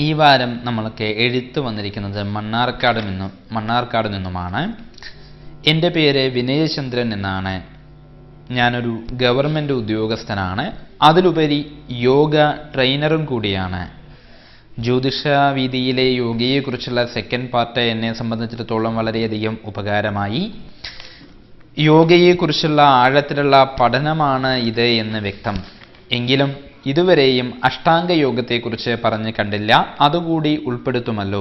ഈ വാരം നമ്മൾക്ക് എഴുത്ത് വന്നിരിക്കുന്നത് മണ്ണാർക്കാട് നിന്നും മണ്ണാർക്കാട് നിന്നുമാണ് എൻ്റെ പേര് വിനയചന്ദ്രൻ എന്നാണ് ഞാനൊരു ഗവൺമെൻറ് ഉദ്യോഗസ്ഥനാണ് അതിലുപരി യോഗ ട്രെയിനറും കൂടിയാണ് ജ്യോതിഷ വീതിയിലെ യോഗയെക്കുറിച്ചുള്ള സെക്കൻഡ് പാർട്ട് എന്നെ സംബന്ധിച്ചിടത്തോളം വളരെയധികം ഉപകാരമായി യോഗയെക്കുറിച്ചുള്ള ആഴത്തിലുള്ള പഠനമാണ് ഇത് എന്ന് വ്യക്തം എങ്കിലും ഇതുവരെയും അഷ്ടാംഗ യോഗത്തെക്കുറിച്ച് പറഞ്ഞു കണ്ടില്ല അതുകൂടി ഉൾപ്പെടുത്തുമല്ലോ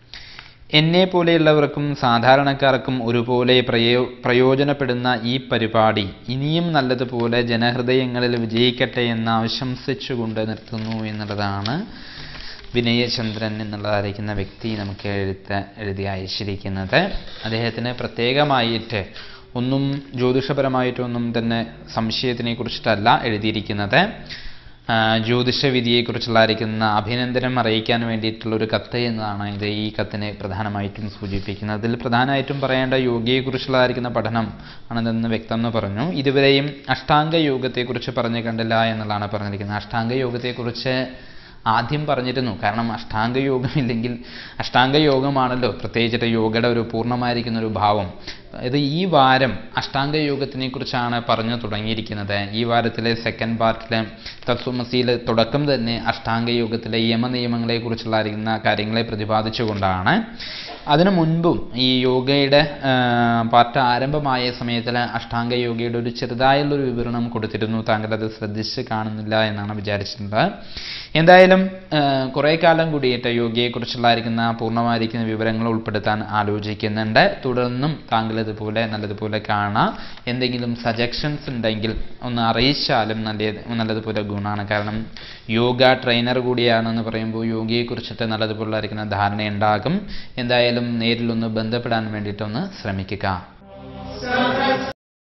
എന്നെ പോലെയുള്ളവർക്കും സാധാരണക്കാർക്കും ഒരുപോലെ പ്രയോ പ്രയോജനപ്പെടുന്ന ഈ പരിപാടി ഇനിയും നല്ലതുപോലെ ജനഹൃദയങ്ങളിൽ വിജയിക്കട്ടെ എന്ന് ആശംസിച്ചുകൊണ്ട് നിർത്തുന്നു എന്നുള്ളതാണ് വിനയചന്ദ്രൻ എന്നുള്ളതായിരിക്കുന്ന വ്യക്തി നമുക്ക് എഴുത്ത് എഴുതി അയച്ചിരിക്കുന്നത് അദ്ദേഹത്തിന് പ്രത്യേകമായിട്ട് ഒന്നും ജ്യോതിഷപരമായിട്ടൊന്നും തന്നെ സംശയത്തിനെ കുറിച്ചിട്ടല്ല എഴുതിയിരിക്കുന്നത് ആ, ജ്യോതിഷ വിധിയെക്കുറിച്ചുള്ളായിരിക്കുന്ന അഭിനന്ദനം അറിയിക്കാൻ വേണ്ടിയിട്ടുള്ള ഒരു കത്ത് എന്നതാണ് ഇത് ഈ കത്തിനെ പ്രധാനമായിട്ടും സൂചിപ്പിക്കുന്നത് അതിൽ പ്രധാനമായിട്ടും പറയേണ്ട യോഗയെക്കുറിച്ചുള്ളതായിരിക്കുന്ന പഠനം ആണെന്ന് വ്യക്തം എന്ന് പറഞ്ഞു ഇതുവരെയും അഷ്ടാംഗ യോഗത്തെക്കുറിച്ച് പറഞ്ഞു കണ്ടില്ല എന്നുള്ളതാണ് പറഞ്ഞിരിക്കുന്നത് അഷ്ടാംഗ യോഗത്തെക്കുറിച്ച് ആദ്യം പറഞ്ഞിരുന്നു കാരണം അഷ്ടാംഗ യോഗമില്ലെങ്കിൽ അഷ്ടാംഗ യോഗമാണല്ലോ പ്രത്യേകിച്ചിട്ട് യോഗയുടെ ഒരു പൂർണ്ണമായിരിക്കുന്ന ഒരു ഭാവം ഇത് ഈ വാരം അഷ്ടാംഗ യോഗത്തിനെ കുറിച്ചാണ് പറഞ്ഞു തുടങ്ങിയിരിക്കുന്നത് ഈ വാരത്തിലെ സെക്കൻഡ് പാർട്ടിലെ തത്വമസിയിൽ തുടക്കം തന്നെ അഷ്ടാംഗ യോഗത്തിലെ യമനിയമങ്ങളെ കുറിച്ചുള്ളായിരിക്കുന്ന കാര്യങ്ങളെ പ്രതിപാദിച്ചുകൊണ്ടാണ് അതിനു മുൻപും ഈ യോഗയുടെ ആ, പാർട്ട് ആരംഭമായ സമയത്തിൽ അഷ്ടാംഗ യോഗയുടെ ഒരു ചെറുതായുള്ളൊരു വിവരണം കൊടുത്തിരുന്നു താങ്കൾ അത് ശ്രദ്ധിച്ച് കാണുന്നില്ല എന്നാണ് വിചാരിച്ചിട്ടുള്ളത് എന്തായാലും ആ, കുറേ കാലം കൂടിയിട്ട് യോഗയെക്കുറിച്ചുള്ളായിരിക്കുന്ന പൂർണ്ണമായിരിക്കുന്ന വിവരങ്ങൾ ഉൾപ്പെടുത്താൻ ആലോചിക്കുന്നുണ്ട് തുടർന്നും താങ്കൾ ഇതുപോലെ നല്ലതുപോലെ കാണാം എന്തെങ്കിലും സജഷൻസ് ഉണ്ടെങ്കിൽ ഒന്ന് അറിയിച്ചാലും നല്ല നല്ലതുപോലെ ഗുണമാണ് കാരണം യോഗ ട്രെയിനർ കൂടിയാണെന്ന് പറയുമ്പോൾ യോഗയെക്കുറിച്ചിട്ട് നല്ലതുപോലെ ധാരണ ഉണ്ടാകും എന്തായാലും നേരിലൊന്ന് ബന്ധപ്പെടാൻ വേണ്ടിയിട്ടൊന്ന് ശ്രമിക്കുക സദാ